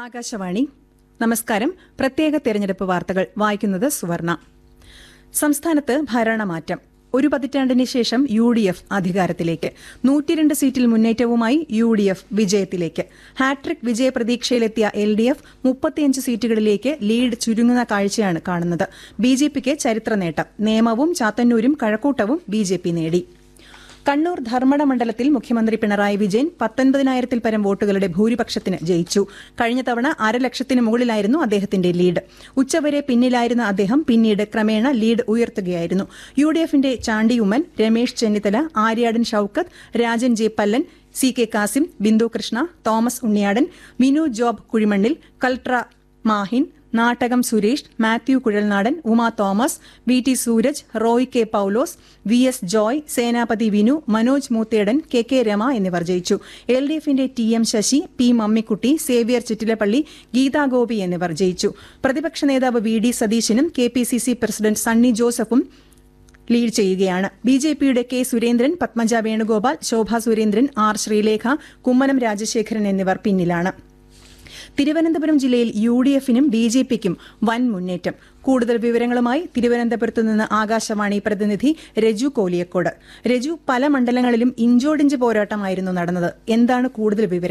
ആകാശവാണി നമസ്കാരം പ്രത്യേക തെരഞ്ഞെടുപ്പ് വാർത്തകൾ വായിക്കുന്നത് സുവർണ സംസ്ഥാനത്ത് ഭരണമാറ്റം ഒരു പതിറ്റാണ്ടിന് ശേഷം യു ഡി എഫ് അധികാരത്തിലേക്ക് നൂറ്റിരണ്ട് സീറ്റിൽ മുന്നേറ്റവുമായി യു ഡി എഫ് വിജയത്തിലേക്ക് ഹാട്രിക് വിജയപ്രതീക്ഷയിലെത്തിയ എൽ ഡി എഫ് മുപ്പത്തിയഞ്ച് സീറ്റുകളിലേക്ക് ലീഡ് ചുരുങ്ങുന്ന കാഴ്ചയാണ് കാണുന്നത് ബി ജെ പിക്ക് ചരിത്ര നേട്ടം നേമവും ചാത്തന്നൂരും കഴക്കൂട്ടവും ബി ജെ പി നേടി കണ്ണൂർ ധർമ്മട മണ്ഡലത്തിൽ മുഖ്യമന്ത്രി പിണറായി വിജയൻ പത്തൊൻപതിനായിരത്തിൽ പരം വോട്ടുകളുടെ ഭൂരിപക്ഷത്തിന് ജയിച്ചു കഴിഞ്ഞ തവണ അരലക്ഷത്തിന് മുകളിലായിരുന്നു അദ്ദേഹത്തിന്റെ ലീഡ് ഉച്ചവരെ പിന്നിലായിരുന്ന അദ്ദേഹം പിന്നീട് ക്രമേണ ലീഡ് ഉയർത്തുകയായിരുന്നു യു ഡി എഫിന്റെ Chandy Oommen Ramesh Chennithala Aryadan Shoukath Rajan J Pallan C K Kasim Bindhu Krishna Thomas Unniyadan Vinu Job Kuzhimannil കൽട്ര Mahin Nattakam Suresh Mathew Kuzhalnadan Uma Thomas V T Sooraj Roy K Paulose V S Joy Senapathi Vinu Manoj Moothedan K K Rema എന്നിവർ ജയിച്ചു എൽ ഡി എഫിന്റെ T M Sasi P Mammikutty Xavier Chittilappally Geetha Gopi എന്നിവർ ജയിച്ചു പ്രതിപക്ഷ നേതാവ് വി ഡി സതീശനും K P C C president Sunny ജോസഫും ലീഡ് ചെയ്യുകയാണ് ബി ജെ പിയുടെ കെ സുരേന്ദ്രൻ പത്മജ വേണുഗോപാൽ ശോഭ സുരേന്ദ്രൻ ആർ ശ്രീലേഖ കുമ്മനം രാജശേഖരൻ എന്നിവർ പിന്നിലാണ് തിരുവനന്തപുരം ജില്ലയിൽ യു ഡി എഫിനും ബി ജെ പിക്കും വൻ മുന്നേറ്റം കൂടുതൽ വിവരങ്ങളുമായി തിരുവനന്തപുരത്ത് നിന്ന് ആകാശവാണി പ്രതിനിധി രജു കോലിയക്കോട് രജു പല മണ്ഡലങ്ങളിലും ഇഞ്ചോടിഞ്ച് പോരാട്ടമായിരുന്നു നടന്നത് എന്താണ് കൂടുതൽ വിവരങ്ങൾ